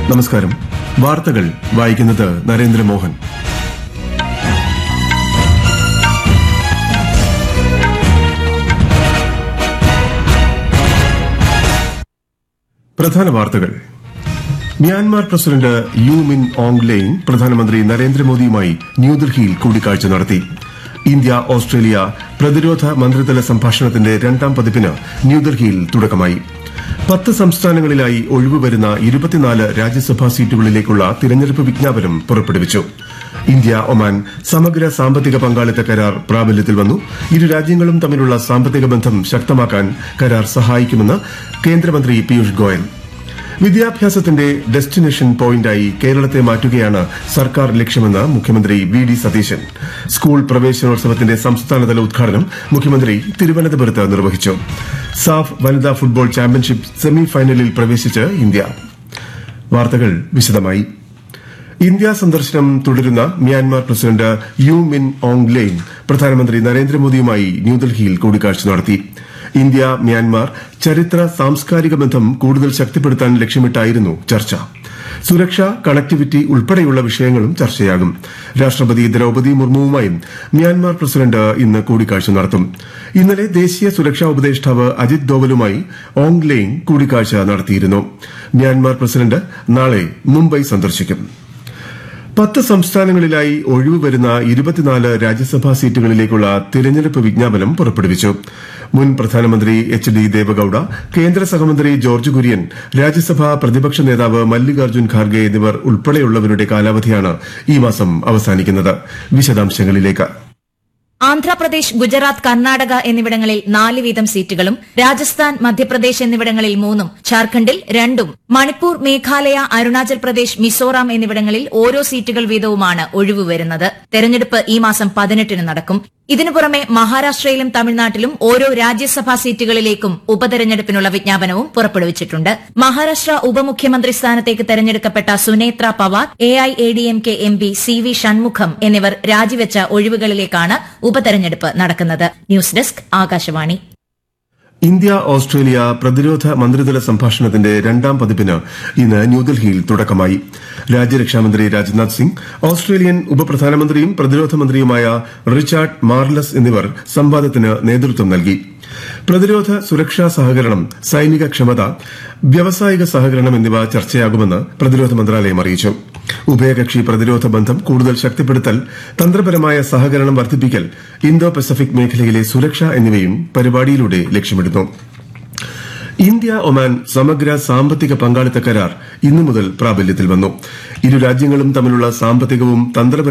നമസ്കാരം വാർത്തകൾ വായിക്കുന്നത് നരേന്ദ്രമോഹൻ പ്രധാന വാർത്തകൾ Myanmar president U Min Aung Hlaing പ്രധാനമന്ത്രി നരേന്ദ്രമോദിയുമായി ന്യൂഡൽഹിയിൽ കൂടിക്കാഴ്ച നടത്തി ഇന്ത്യ ഓസ്ട്രേലിയ പ്രതിരോധ മന്ത്രിതല സംഭാഷണത്തിന്റെ രണ്ടാം പതിപ്പിന് ന്യൂഡൽഹിയിൽ തുടക്കമായി പത്ത് സംസ്ഥാനങ്ങളിലായി ഒഴിവ് വരുന്ന ഇരുപത്തിനാല് രാജ്യസഭാ സീറ്റുകളിലേക്കുള്ള തിരഞ്ഞെടുപ്പ് വിജ്ഞാപനം പുറപ്പെടുവിച്ചു ഇന്ത്യ ഒമാൻ സമഗ്ര സാമ്പത്തിക പങ്കാളിത്ത കരാർ പ്രാബല്യത്തിൽ വന്നു ഇരു രാജ്യങ്ങളും തമ്മിലുള്ള സാമ്പത്തിക ബന്ധം ശക്തമാക്കാൻ കരാർ സഹായിക്കുമെന്ന് കേന്ദ്രമന്ത്രി പീയൂഷ് ഗോയൽ വിദ്യാഭ്യാസത്തിന്റെ ഡെസ്റ്റിനേഷൻ പോയിന്റായി കേരളത്തെ മാറ്റുകയാണ് സർക്കാർ ലക്ഷ്യമെന്ന് മുഖ്യമന്ത്രി വി ഡി സതീശൻ സ്കൂൾ പ്രവേശനോത്സവത്തിന്റെ സംസ്ഥാനതല ഉദ്ഘാടനം മുഖ്യമന്ത്രി തിരുവനന്തപുരത്ത് നിർവഹിച്ചു സാഫ് വനിതാ ഫുട്ബോൾ ചാമ്പ്യൻഷിപ്പ് സെമി ഫൈനലിൽ പ്രവേശിച്ച് ഇന്ത്യ വാർത്തകൾ വിശദമായി ഇന്ത്യ സന്ദർശനം തുടരുന്ന Myanmar president U Min Aung Hlaing പ്രധാനമന്ത്രി നരേന്ദ്രമോദിയുമായി ന്യൂഡൽഹിയിൽ കൂടിക്കാഴ്ച നടത്തി ഇന്ത്യ മ്യാൻമാർ ചരിത്ര സാംസ്കാരിക ബന്ധം കൂടുതൽ ശക്തിപ്പെടുത്താൻ ലക്ഷ്യമിട്ടായിരുന്നു ചർച്ച സുരക്ഷ കണക്ടിവിറ്റി ഉൾപ്പെടെയുള്ള വിഷയങ്ങളും ചർച്ചയാകും രാഷ്ട്രപതി ദ്രൌപതി മുർമുവുമായും മ്യാൻമാർ പ്രസിഡന്റ് ഇന്ന് കൂടിക്കാഴ്ച നടത്തും ഇന്നലെ ദേശീയ സുരക്ഷാ ഉപദേഷ്ടാവ് അജിത് ദോവലുമായി ഓങ് ലെയിൻ കൂടിക്കാഴ്ച നടത്തിയിരുന്നു മ്യാൻമാർ പ്രസിഡന്റ് നാളെ മുംബൈ സന്ദർശിക്കും പത്ത് സംസ്ഥാനങ്ങളിലായി ഒഴിവ് വരുന്ന ഇരുപത്തിനാല് രാജ്യസഭാ സീറ്റുകളിലേക്കുള്ള തിരഞ്ഞെടുപ്പ് വിജ്ഞാപനം പുറപ്പെടുവിച്ചു മുൻ പ്രധാനമന്ത്രി എച്ച് ഡി ദേവഗൌഡ കേന്ദ്ര സഹമന്ത്രി ജോർജ് കുര്യൻ രാജ്യസഭാ പ്രതിപക്ഷ നേതാവ് മല്ലികാർജ്ജുൻ ഖാർഗെ എന്നിവർ ഉൾപ്പെടെയുള്ളവരുടെ കാലാവധിയാണ് ഈ മാസം അവസാനിക്കുന്നത് വിശദാംശങ്ങളിലേക്ക് ആന്ധ്രാപ്രദേശ് ഗുജറാത്ത് കർണാടക എന്നിവിടങ്ങളിൽ നാല് വീതം സീറ്റുകളും രാജസ്ഥാൻ മധ്യപ്രദേശ് എന്നിവിടങ്ങളിൽ മൂന്നും ഝാർഖണ്ഡിൽ രണ്ടും മണിപ്പൂർ മേഘാലയ അരുണാചൽ പ്രദേശ് മിസോറാം എന്നിവിടങ്ങളിൽ ഓരോ സീറ്റുകൾ വീതവുമാണ് ഒഴിവ് വരുന്നത് തെരഞ്ഞെടുപ്പ് ഈ മാസം പതിനെട്ടിന് നടക്കും ഇതിനു പുറമെ മഹാരാഷ്ട്രയിലും തമിഴ്നാട്ടിലും ഓരോ രാജ്യസഭാ സീറ്റുകളിലേക്കും ഉപതെരഞ്ഞെടുപ്പിനുള്ള വിജ്ഞാപനവും പുറപ്പെടുവിച്ചിട്ടുണ്ട് മഹാരാഷ്ട്ര ഉപമുഖ്യമന്ത്രി സ്ഥാനത്തേക്ക് തെരഞ്ഞെടുക്കപ്പെട്ട Sunetra Pawar A I A D M K M P C V Shanmugam എന്നിവർ രാജിവെച്ച ഒഴിവുകളിലേക്കാണ് ഉപതെരഞ്ഞെടുപ്പ് നടക്കുന്നത് news desk Akashvani India Australia പ്രതിരോധ മന്ത്രിതല സംഭാഷണത്തിന്റെ രണ്ടാം പതിപ്പിന് ഇന്ന് ന്യൂഡൽഹിയിൽ തുടക്കമായി രാജ്യരക്ഷാമന്ത്രി രാജ്നാഥ് സിംഗ് ഓസ്ട്രേലിയൻ ഉപപ്രധാനമന്ത്രിയും പ്രതിരോധ മന്ത്രിയുമായ റിച്ചാർഡ് മാർലസ് എന്നിവർ സംവാദത്തിന് നേതൃത്വം നൽകി പ്രതിരോധ സുരക്ഷാ സഹകരണം സൈനിക ക്ഷമത വ്യാവസായിക സഹകരണം എന്നിവ ചർച്ചയാകുമെന്ന് പ്രതിരോധ മന്ത്രാലയം അറിയിച്ചു ഉഭയകക്ഷി പ്രതിരോധ ബന്ധം കൂടുതൽ ശക്തിപ്പെടുത്തൽ തന്ത്രപരമായ സഹകരണം വർദ്ധിപ്പിക്കൽ ഇന്തോ പസഫിക് മേഖലയിലെ സുരക്ഷ എന്നിവയും പരിപാടിയിലൂടെ ലക്ഷ്യമിടുന്നു ഇന്ത്യ ഒമാൻ സമഗ്ര സാമ്പത്തിക പങ്കാളിത്ത കരാർ ഇന്നു മുതൽ പ്രാബല്യത്തിൽ വന്നു ഇരു രാജ്യങ്ങളും തമ്മിലുള്ള സാമ്പത്തികവും തന്ത്രപരമായ